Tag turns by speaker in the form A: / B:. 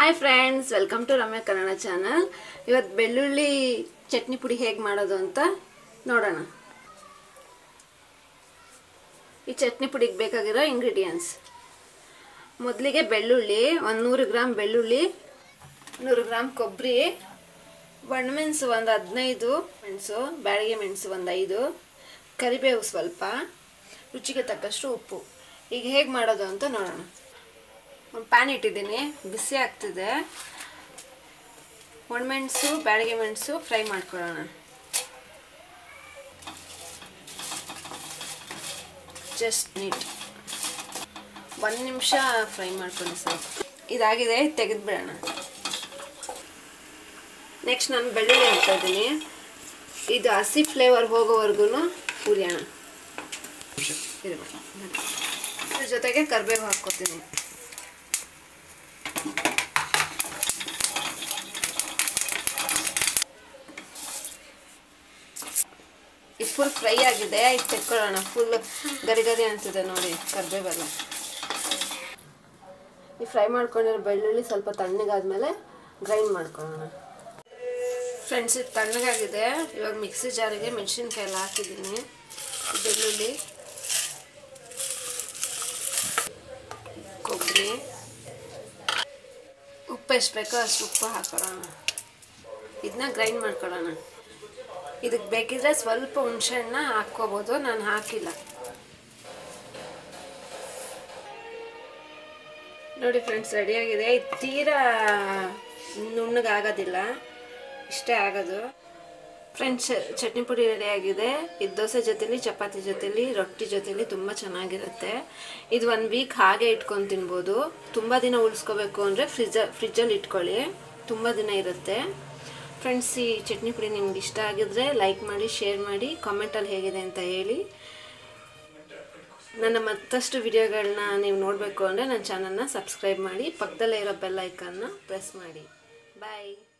A: hi friends welcome to Ramya Kannada channel ಇವತ್ತು ಬೆಳ್ಳುಳ್ಳಿ ಚಟ್ನಿ ಪುಡಿ ಹೇಗೆ ಮಾಡೋದು ಅಂತ ನೋಡೋಣ ಈ ಚಟ್ನಿ ಪುಡಿಗೆ ಬೇಕಾಗಿರೋ ಇಂಗ್ರೀಡಿಯೆಂಟ್ಸ್ ಮೊದಲಿಗೆ ಬೆಳ್ಳುಳ್ಳಿ ಒಂದು ನೂರು ಗ್ರಾಮ್ ಬೆಳ್ಳುಳ್ಳಿ ನೂರು ಗ್ರಾಮ್ ಕೊಬ್ಬರಿ ಒಣಮೆಣಸು ಒಂದು ಹದಿನೈದು ಮೆಣಸು ಬ್ಯಾಡಿಗೆ ಮೆಣಸು ಒಂದು ಐದು ಕರಿಬೇವು ಸ್ವಲ್ಪ ರುಚಿಗೆ ತಕ್ಕಷ್ಟು ಉಪ್ಪು ಈಗ ಹೇಗೆ ಮಾಡೋದು ಅಂತ ನೋಡೋಣ ಒಂದು ಪ್ಯಾನ್ ಇಟ್ಟಿದ್ದೀನಿ ಬಿಸಿ ಆಗ್ತಿದೆ ಒಣಮೆಣಸು ಬ್ಯಾಡಿಗೆ ಮೆಣಸು ಫ್ರೈ ಮಾಡ್ಕೊಳ್ಳೋಣ ಜಸ್ಟ್ ನೀಟ್ ಒಂದು ನಿಮಿಷ ಫ್ರೈ ಮಾಡ್ಕೊಳ್ಳಿ ಸಾಕು ಇದಾಗಿದೆ ತೆಗೆದುಬಿಡೋಣ ನೆಕ್ಸ್ಟ್ ನಾನು ಬೆಳ್ಳುಳ್ಳಿ ಹಾಕ್ತಾ ಇದ್ದೀನಿ ಇದು ಹಸಿ ಫ್ಲೇವರ್ ಹೋಗೋವರೆಗೂ ಹುರಿಯೋಣ ಇದ್ರ ಜೊತೆಗೆ ಕರಿಬೇವು ಹಾಕ್ಕೊತೀನಿ ಇದು ಫುಲ್ ಫ್ರೈ ಆಗಿದೆ ಇದು ತೆಕ್ಕೊಳ್ಳೋಣ ಫುಲ್ ಗರಿ ಗರಿ ಅನ್ಸಿದೆ ನೋಡಿ ಕರಿಬೇವೆಲ್ಲ ಈ ಫ್ರೈ ಮಾಡ್ಕೊಂಡಿರೋ ಬೆಳ್ಳುಳ್ಳಿ ಸ್ವಲ್ಪ ತಣ್ಣಗಾದ್ಮೇಲೆ ಗ್ರೈಂಡ್ ಮಾಡ್ಕೊಳ್ಳೋಣ ಫ್ರೆಂಡ್ಸ್ ಇದು ತಣ್ಣಗಾಗಿದೆ ಇವಾಗ ಮಿಕ್ಸಿ ಜಾರಿಗೆ ಮೆಣಸಿನ್ಕಾಯಿ ಎಲ್ಲ ಹಾಕಿದ್ದೀನಿ ಬೆಳ್ಳುಳ್ಳಿ ಕೊಬ್ಬರಿ ಉಪ್ಪು ಎಷ್ಟು ಬೇಕೋ ಅಷ್ಟು ಉಪ್ಪು ಹಾಕೊಳ್ಳೋಣ ಇದನ್ನ ಗ್ರೈಂಡ್ ಮಾಡ್ಕೊಳ್ಳೋಣ ಇದಕ್ಕೆ ಬೇಕಿದ್ರೆ ಸ್ವಲ್ಪ ಹುಣಸೆಹಣ್ಣ ಹಾಕ್ಕೋಬೋದು ನಾನು ಹಾಕಿಲ್ಲ ನೋಡಿ ಫ್ರೆಂಡ್ಸ್ ರೆಡಿಯಾಗಿದೆ ಇದು ತೀರಾ ನುಣ್ಣಗಾಗೋದಿಲ್ಲ ಇಷ್ಟೇ ಆಗೋದು ಫ್ರೆಂಡ್ಸ್ ಚಟ್ನಿ ಪುಡಿ ರೆಡಿಯಾಗಿದೆ ಇದು ದೋಸೆ ಜೊತೆಲಿ ಚಪಾತಿ ಜೊತೆಲಿ ರೊಟ್ಟಿ ಜೊತೆಲಿ ತುಂಬ ಚೆನ್ನಾಗಿರುತ್ತೆ ಇದು ಒಂದು ವೀಕ್ ಹಾಗೆ ಇಟ್ಕೊಂಡು ತಿನ್ಬೋದು ತುಂಬ ದಿನ ಉಳಿಸ್ಕೋಬೇಕು ಅಂದರೆ ಫ್ರಿಜ ಫ್ರಿಜ್ಜಲ್ಲಿ ಇಟ್ಕೊಳ್ಳಿ ತುಂಬ ದಿನ ಇರುತ್ತೆ ಫ್ರೆಂಡ್ಸ್ ಈ ಚಟ್ನಿ ಪುಡಿ ನಿಮ್ಗೆ ಇಷ್ಟ ಆಗಿದ್ರೆ ಲೈಕ್ ಮಾಡಿ ಶೇರ್ ಮಾಡಿ ಕಾಮೆಂಟಲ್ಲಿ ಹೇಗಿದೆ ಅಂತ ಹೇಳಿ ನನ್ನ ಮತ್ತಷ್ಟು ವಿಡಿಯೋಗಳನ್ನ ನೀವು ನೋಡಬೇಕು ಅಂದರೆ ನನ್ನ ಚಾನಲ್ನ ಸಬ್ಸ್ಕ್ರೈಬ್ ಮಾಡಿ ಪಕ್ಕದಲ್ಲೇ ಇರೋ ಬೆಲ್ ಐಕನ್ನ ಪ್ರೆಸ್ ಮಾಡಿ ಬಾಯ್